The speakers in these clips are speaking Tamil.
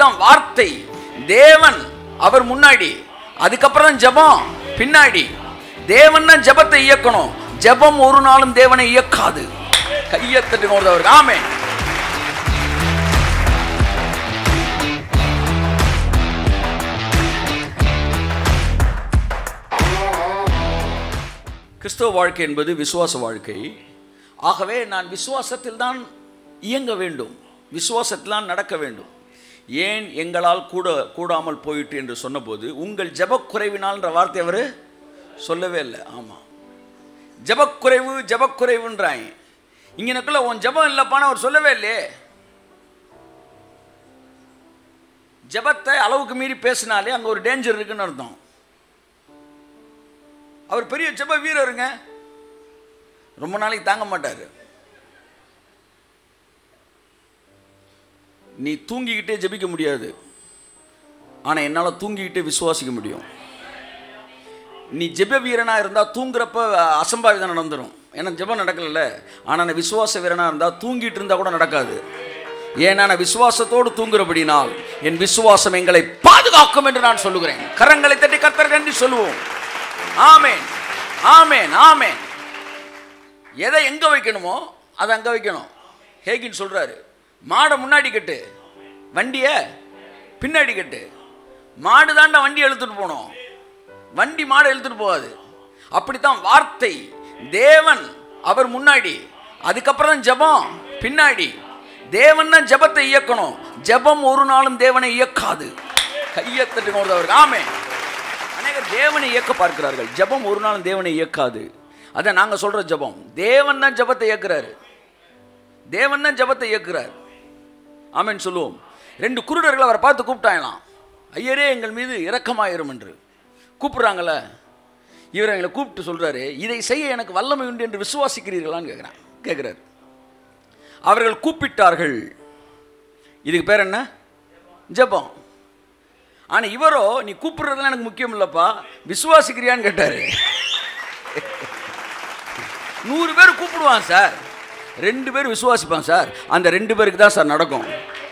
அப்படித்தான் வார்த்தை தேவன் அவர் முன்னாடி அதுக்கப்புறம் தான் ஜெபம் பின்னாடி தேவன் தான் ஜெபத்தை இயக்கணும் ஜெபம் ஒரு நாளும் தேவனை இயக்காது கையத்தட்டு நோடுறவர் ஆமே கிறிஸ்தவ வாழ்க்கை என்பது விசுவாச வாழ்க்கை ஆகவே நான் விசுவாசத்தில் தான் இயங்க வேண்டும் விசுவாசத்தில் தான் நடக்க வேண்டும் ஏன் எங்களால் கூட கூடாமல் போயிட்டு என்று சொன்னபோது உங்கள் ஜெபக்குறைவினால்ன்ற வார்த்தை அவர் சொல்லவே இல்லை ஆமாம் ஜெபக்குறைவு ஜெபக்குறைவுன்றாங்க இங்கனக்குள்ள உன் ஜெபம் இல்லைப்பான்னு அவர் சொல்லவே இல்லையே ஜெபத்தை அளவுக்கு மீறி பேசினாலே அங்கே ஒரு டேஞ்சர் இருக்குன்னு அர்த்தம் அவர் பெரிய ஜெப வீரருங்க ரொம்ப நாளைக்கு தாங்க மாட்டார் நீ தூங்கிக்கிட்டே ஜெபிக்க முடியாது ஆனால் என்னால் தூங்கிக்கிட்டே விசுவாசிக்க முடியும் நீ ஜெப வீரனாக இருந்தால் தூங்குறப்ப அசம்பாவிதம் நடந்துடும் ஏன்னா ஜெபம் நடக்கல ஆனால் நான் விசுவாச வீரனாக இருந்தால் தூங்கிட்டு இருந்தால் கூட நடக்காது ஏன்னா நான் விசுவாசத்தோடு தூங்குறபடினால் என் விசுவாசம் எங்களை பாதுகாக்கும் என்று நான் சொல்லுகிறேன் கரங்களை தட்டி கத்தர் நன்றி சொல்லுவோம் ஆமேன் ஆமேன் ஆமேன் எதை எங்கே வைக்கணுமோ அதை அங்கே வைக்கணும் ஹேகின் சொல்கிறாரு மாடை முன்னாடி கட்டு வண்டியை பின்னாடி கட்டு மாடு தாண்டா வண்டி இழுத்துட்டு போகணும் வண்டி மாடை இழுத்துட்டு போகாது அப்படித்தான் வார்த்தை தேவன் அவர் முன்னாடி அதுக்கப்புறம் தான் ஜெபம் பின்னாடி தேவன் தான் ஜெபத்தை இயக்கணும் ஜெபம் ஒரு நாளும் தேவனை இயக்காது கையத்தட்டு அவர் ஆமே அநேகர் தேவனை இயக்க பார்க்கிறார்கள் ஜெபம் ஒரு நாளும் தேவனை இயக்காது அதான் நாங்கள் சொல்கிற ஜெபம் தேவன் தான் ஜெபத்தை இயக்குறாரு தேவன் தான் ஜெபத்தை இயக்குறார் ஆமென் சொல்லுவோம் ரெண்டு குருடர்கள் அவரை பார்த்து கூப்பிட்டாங்களாம் ஐயரே எங்கள் மீது இரக்கமாயிரும் என்று கூப்பிட்றாங்கள இவர் எங்களை கூப்பிட்டு சொல்கிறாரு இதை செய்ய எனக்கு வல்லமை உண்டு என்று விசுவாசிக்கிறீர்களான்னு கேட்குறான் கேட்குறாரு அவர்கள் கூப்பிட்டார்கள் இதுக்கு பேர் என்ன ஜெபம் ஆனால் இவரோ நீ கூப்பிடுறதுலாம் எனக்கு முக்கியம் இல்லைப்பா விசுவாசிக்கிறியான்னு கேட்டார் நூறு பேர் கூப்பிடுவான் சார் ரெண்டு பேர் விசுவாசிப்பான் சார் அந்த ரெண்டு பேருக்கு தான் சார் நடக்கும்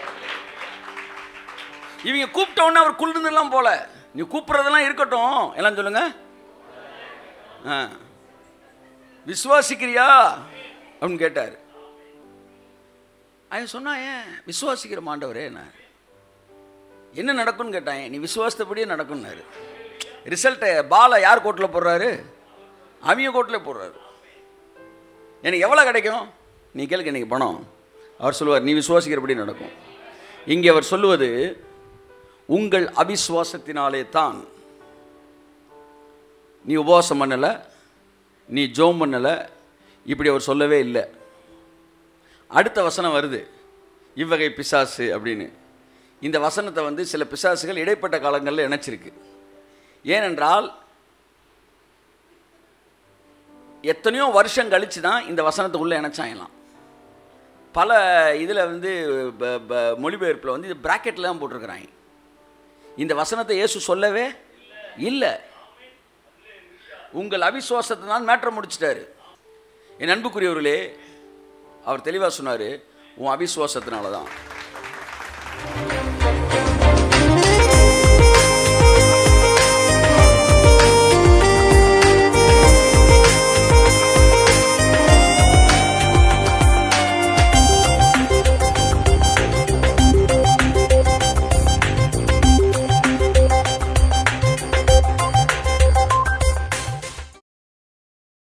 இவங்க கூப்பிட்ட உடனே அவர் குளிர்ந்துலாம் போல நீ கூப்பிட்றதெல்லாம் இருக்கட்டும் எல்லாம் சொல்லுங்க ஆ விசுவாசிக்கிறியா அப்படின்னு கேட்டார் அவன் சொன்னா ஏன் விசுவாசிக்கிற மாண்டவரே என்ன என்ன நடக்கும்னு கேட்டான் நீ விசுவாசத்தபடியே நடக்கும்னாரு ரிசல்ட்டை பாலை யார் கோட்டில் போடுறாரு அவங்க கோட்டில் போடுறாரு எனக்கு எவ்வளோ கிடைக்கும் நீ கேளுங்க இன்னைக்கு பணம் அவர் சொல்லுவார் நீ விசுவாசிக்கிறபடி நடக்கும் இங்கே அவர் சொல்லுவது உங்கள் அவிசுவாசத்தினாலே தான் நீ உபவாசம் பண்ணலை நீ ஜோம் பண்ணலை இப்படி அவர் சொல்லவே இல்லை அடுத்த வசனம் வருது இவ்வகை பிசாசு அப்படின்னு இந்த வசனத்தை வந்து சில பிசாசுகள் இடைப்பட்ட காலங்களில் இணைச்சிருக்கு ஏனென்றால் எத்தனையோ வருஷம் கழித்து தான் இந்த வசனத்துக்குள்ளே இணைச்சாங்கலாம் பல இதில் வந்து ப- ப- மொழிபெயர்ப்பில் வந்து இது பிராக்கெட்டில் தான் போட்டிருக்கிறாங்க இந்த வசனத்தை இயேசு சொல்லவே இல்லை உங்கள் அவிசுவாசத்தை தான் மேட்ரை முடிச்சிட்டாரு என் அன்புக்குரியவர்களே அவர் தெளிவாக சொன்னார் உன் அவிசுவாசத்தினால தான்